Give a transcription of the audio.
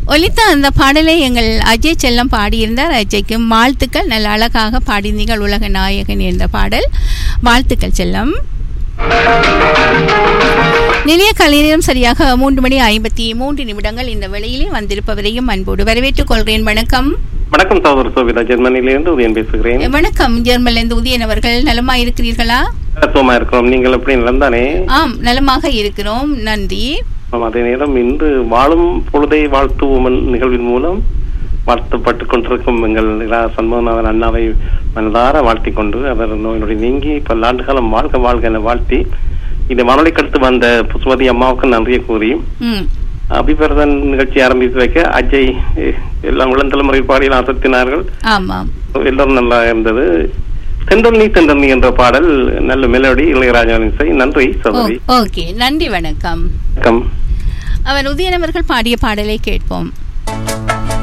ஒலித்த அந்த பாடலை எங்கள் அஜய் செல்லம் பாடியிருந்தார் அஜய்க்கு வாழ்த்துக்கள் நல்ல அழகாக பாடினீர்கள் உலக நாயகன் என்ற பாடல் வாழ்த்துக்கள் செல்லம் நிலைய கலைஞரும் சரியாக மூன்று மணி ஐம்பத்தி மூன்று நிமிடங்கள் இந்த வேளையிலே வந்திருப்பவரையும் அன்போடு வரவேற்றுக் கொள்கிறேன் வணக்கம் வணக்கம் சகோதர சோபிதா ஜெர்மனியிலிருந்து உதயன் பேசுகிறேன் வணக்கம் ஜெர்மன்லேருந்து உதயன் அவர்கள் நலமா இருக்கிறீர்களா சுகமா இருக்கிறோம் நீங்கள் எப்படி நலந்தானே ஆம் நலமாக இருக்கிறோம் நன்றி ஆம், அதே நேரம் இன்று வாழும் பொழுதை வாழ்த்துவோம் நிகழ்வின் மூலம் வாழ்த்தப்பட்டு கொண்டிருக்கும் எங்கள் இரா சண்முகநாதன் அண்ணாவை மனதார வாழ்த்திக் கொண்டு அவர் நோயினுடைய நீங்கி பல ஆண்டு காலம் வாழ்க வாழ்க என வாழ்த்தி இந்த வானொலிக்கு அடுத்து வந்த புசுமதி அம்மாவுக்கு நன்றியை கூறி ம் அபிபரதன் நிகழ்ச்சி ஆரம்பித்து வைக்க அஜய் eh, எல்லாம் இளந்தலைமுறை பாடியில் அசத்தினார்கள் ஆமாம் எல்லோரும் நல்லா இருந்தது தென்றல் நீ தென்றல் நீ என்ற பாடல் நல்ல மெலோடி இளையராஜாவின் இசை நன்றி ஓ- சகோதரி ஓகே நன்றி வணக்கம் வணக்கம் அவர் உதயன் அவர்கள் பாடிய பாடலை கேட்போம்